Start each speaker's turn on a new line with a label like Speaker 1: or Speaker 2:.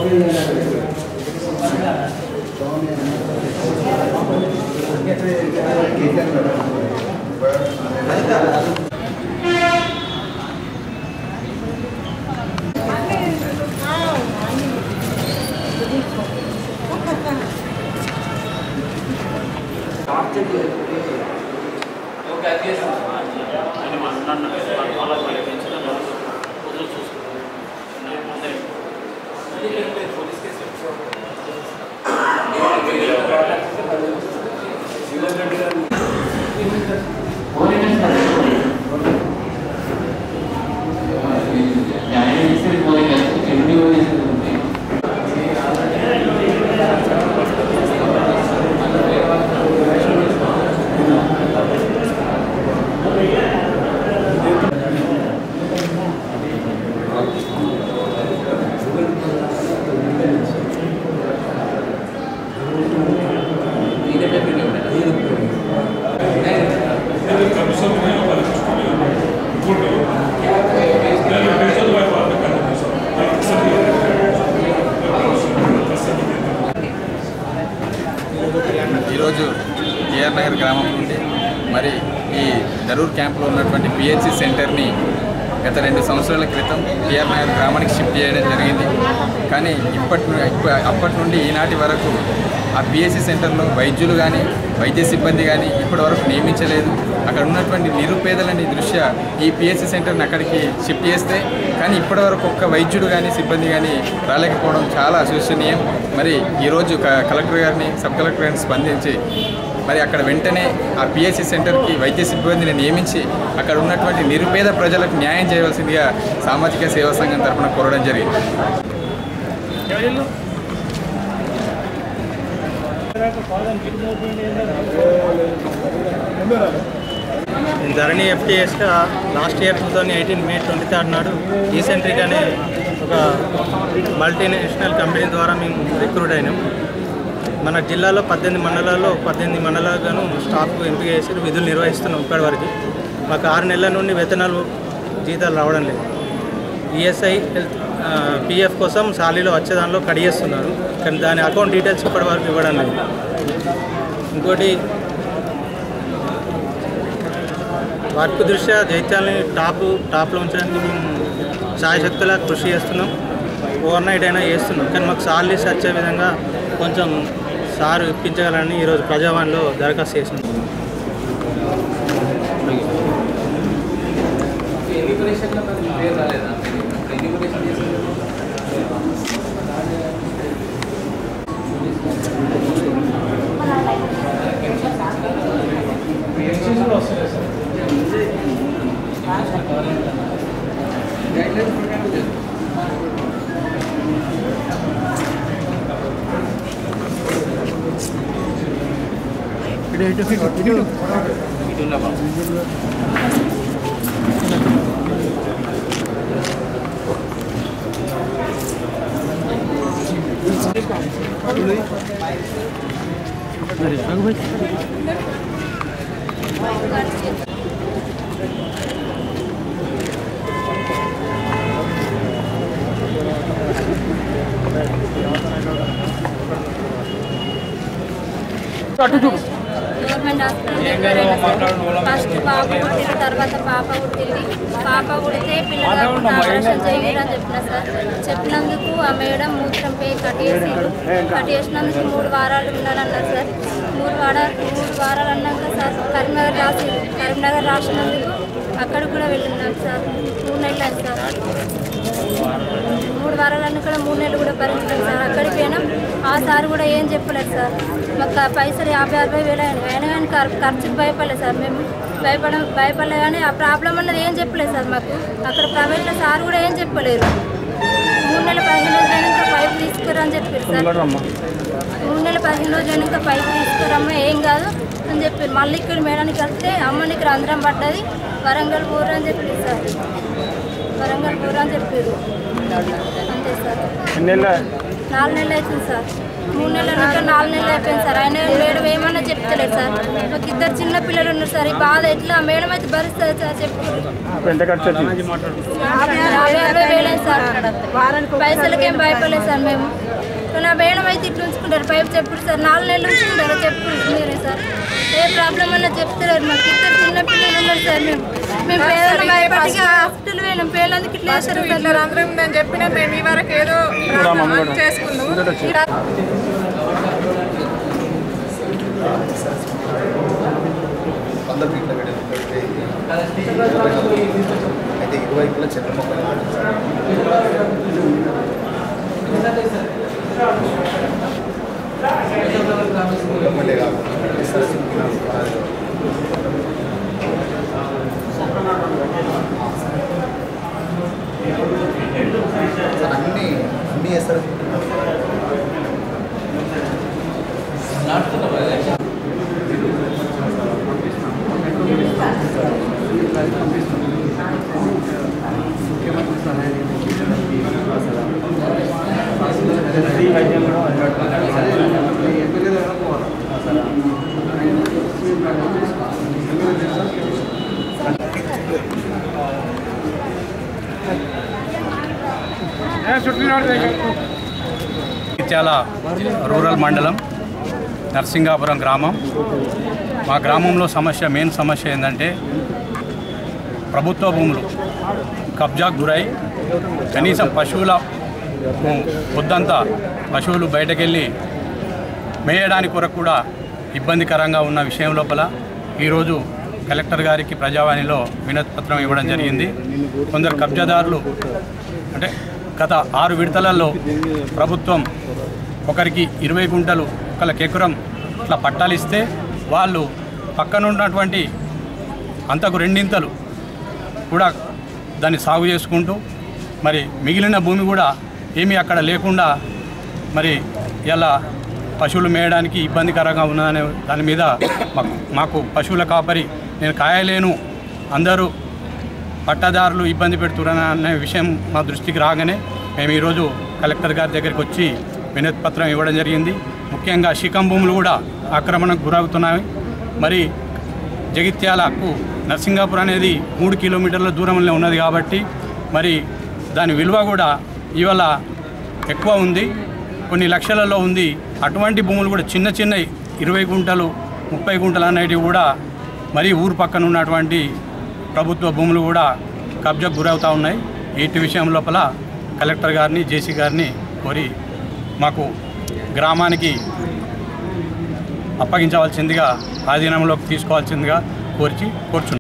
Speaker 1: ఈరోజు కేఆర్ నగర్ గ్రామం నుండి మరి ఈ దరూర్ క్యాంప్లో ఉన్నటువంటి పిహెచ్సి సెంటర్ని గత రెండు సంవత్సరాల క్రితం కేఆర్ నగర్ గ్రామానికి షిఫ్ట్ చేయడం జరిగింది కానీ ఇప్పటి ను- ఇప్ప- అప్పటి నుండి ఈనాటి వరకు ఆ పిహెచ్సి సెంటర్లో వైద్యులు కానీ వైద్య సిబ్బంది కానీ ఇప్పటి వరకు నియమించలేదు అక్కడ ఉన్నటువంటి నిరుపేదలని దృష్ట్యా ఈ పిహెచ్సి సెంటర్ని అక్కడికి షిఫ్ట్ చేస్తే కానీ ఇప్పటి వరకు ఒక్క వైద్యుడు కానీ సిబ్బంది కానీ రాలేకపోవడం చాలా అశోచనీయం మరి ఈరోజు క- కలెక్టర్ గారిని సబ్ కలెక్టర్ గారిని స్పందించి మరి అక్కడ వెంటనే ఆ పిహెచ్సి సెంటర్కి వైద్య సిబ్బందిని నియమించి అక్కడ ఉన్నటువంటి నిరుపేద ప్రజలకు న్యాయం చేయవలసిందిగా సామాజిక సేవా సంఘం తరఫున కోరడం జరిగింది
Speaker 2: ధరణి ఎఫ్టీఎస్గా last year two thousand eighteen May twenty third నాడు ఈసెంట్రిక్ అనే ఒక మల్టీనేషనల్ కంపెనీ ద్వారా మేము రిక్రూట్ అయినాం మన జిల్లాలో పద్దెనిమిది మండలాల్లో పద్దెనిమిది మండలాలను స్టాఫ్కు ఎంపిక చేసి విధులు నిర్వహిస్తున్నాం ఇప్పటివరకు మాకు ఆరు నెలల నుండి వేతనాలు జీతాలు రావడం లేదు ఈఎస్ఐ హెల్త్ పిఎఫ్ కోసం సాలీలో వచ్చే దానిలో కడిగేస్తున్నారు కానీ దాని అకౌంట్ డీటెయిల్స్ ఇప్పటివరకు ఇవ్వడం లేదు ఇంకోటి వర్క్ దృష్ట్యా జైత్యాలని టాప్ టాప్లో ఉంచడానికి మేము సాయశక్తులా కృషి చేస్తున్నాం ఓవర్ నైట్ అయినా చేస్తున్నాం కానీ మాకు సాలరీస్ వచ్చే విధంగా కొంచెం సార్ ఇప్పించగలని ఈరోజు ప్రజావాణిలో దరఖాస్తు చేసినాం
Speaker 3: గవర్నమెంట్ హాస్పిటల్ ఫస్ట్ పాప పుట్టిన తర్వాత పాప పుట్టింది పాప పుడితే పిల్లలకు ఆపరేషన్ చేయాలి అని చెప్పిన సార్ చెప్పినందుకు ఆ మేడం మూత్రం పే కట్టేసి కట్టేసినందుకు మూడు వారాలు ఉండాలన్నారు సార్ మూడు వారాలు మూడు వారాలు అన్నాక సార్ కరీంనగర్ రాసి కరీంనగర్ రాసినందుకు అక్కడ కూడా వెళ్ళినాం సార్ మూడు నెలలు అయింది సార్ మూడు వారాలన్నీ కూడా మూడు నెలలు కూడా భరించలేదు సార్ అక్కడికి పోయినాం ఆ సార్ కూడా ఏం చెప్పలేదు సార్ మాకు ఆ పైసలు యాభై అరవై వేలు అయినాయి అయినా కానీ ఖర్- ఖర్చుకు భయపడలేదు సార్ మేము భయపడ భయపడలే కానీ ఆ ప్రాబ్లం అన్నది ఏం చెప్పలేదు సార్ మాకు అక్కడ ప్రైవేట్లో సార్ కూడా ఏం చెప్పలేరు మూడు నెలల పదిహేను రోజులు అయినాక పైపు తీసుకురని చెప్పారు సార్ మూడు నెలల పదిహేను రోజులు అయినాక పైపు తీసుకురమ్మ ఏం కాదు అని చెప్పారు మళ్ళీ ఇక్కడ మేడానికి వస్తే అమ్మని ఇక్కడ అందరం పడ్డది వరంగల్ ఊరు అని చెప్పారు సార్ వరంగల్ ఊరు అని చెప్పారు అంతే సార్ నాలుగు నెలలు అవుతుంది సార్ మూడు నెలల నుండి నాలుగు నెలలు అయిపోయింది సార్ ఆయన మేడం ఏమన్నా చెప్తలేదు సార్ మాకు ఇద్దరు చిన్న పిల్లలు ఉన్నారు సార్ ఈ బాధ ఎట్లా మేడం అయితే భరిస్తుంది సార్ చెప్పు
Speaker 4: ఎంత ఖర్చు వచ్చింది
Speaker 3: యాభై అరవై వేలేదు సార్ పైసలకేం భయపడలేదు సార్ మేము నా మేడం అయితే ఇట్లా ఉంచుకుంటారు పైపు చెప్పుడు సార్ నాలుగు నెలలు ఉంచుకుంటారు చెప్పుడు మీరే సార్ ఏ ప్రాబ్లం అన్నా చెప్తలేరు మాకు ఇద్దరు చిన్న పిల్లలు ఉన్నారు సార్ మేము మేము పేదలు భయపడి హాస్పిటల్ పోయినాం పేర్లందుకు ఇట్లా వేస్తారు సార్
Speaker 5: ఇట్లా రంధ్రం ఉందని చెప్పినా మేము ఈ వరకు ఏదో చేసుకున్నాం
Speaker 6: వంద ఫీట్ల వెడల్పు అయితే అయితే ఇరువైపులా చెట్ల మొక్కలు నాటించారు గవర్నమెంటే కాకుండా ఎస్ఆర్ఎస్ ఫినాన్స్ ద్వారా సార్ అన్ని అన్ని ఎస్ఆర్ఎస్
Speaker 7: చాలా రూరల్ మండలం నర్సింగాపురం గ్రామం మా గ్రామంలో సమస్య మెయిన్ సమస్య ఏంటంటే ప్రభుత్వ భూములు కబ్జాకు గురై కనీసం పశువుల పొద్దంతా పశువులు బయటకెళ్ళి మేయడానికి కొరకు కూడా ఇబ్బందికరంగా ఉన్న విషయం లోపల ఈరోజు కలెక్టర్ గారికి ప్రజావాణిలో వినతి పత్రం ఇవ్వడం జరిగింది కొందరు కబ్జాదారులు అంటే గత ఆరు విడతలలో ప్రభుత్వం ఒకరికి ఇరవై గుంటలు ఒకళ్ళకి ఎకరం ఇట్లా పట్టాలు ఇస్తే వాళ్ళు పక్కన ఉన్నటువంటి అంతకు రెండింతలు కూడా దాన్ని సాగు చేసుకుంటూ మరి మిగిలిన భూమి కూడా ఏమీ అక్కడ లేకుండా మరి ఇలా పశువులు మేయడానికి ఇబ్బందికరంగా ఉన్నదనే దాని మీద మాకు మాకు పశువుల కాపరి నేను కాయలేను అందరూ పట్టదారులు ఇబ్బంది పెడుతున్నారు అనే విషయం మా దృష్టికి రాగానే మేము ఈరోజు కలెక్టర్ గారి దగ్గరికి వచ్చి వినతి పత్రం ఇవ్వడం జరిగింది ముఖ్యంగా శిఖం భూములు కూడా ఆక్రమణకు గురవుతున్నాయి మరి జగిత్యాలకు నర్సింగాపూర్ అనేది మూడు కిలోమీటర్ల దూరంలో ఉన్నది కాబట్టి మరి దాని విలువ కూడా ఇవాళ ఎక్కువ ఉంది కొన్ని లక్షలలో ఉంది అటువంటి భూములు కూడా చిన్న చిన్న ఇరవై గుంటలు ముప్పై గుంటలు అనేటివి కూడా మరి ఊరు పక్కన ఉన్నటువంటి ప్రభుత్వ భూములు కూడా కబ్జాకు గురవుతూ ఉన్నాయి వీటి విషయం లోపల కలెక్టర్ గారిని జేసీ గారిని కోరి మాకు గ్రామానికి అప్పగించవలసిందిగా ఆధీనంలోకి తీసుకోవాల్సిందిగా కోర్చి కోరుచున్నాం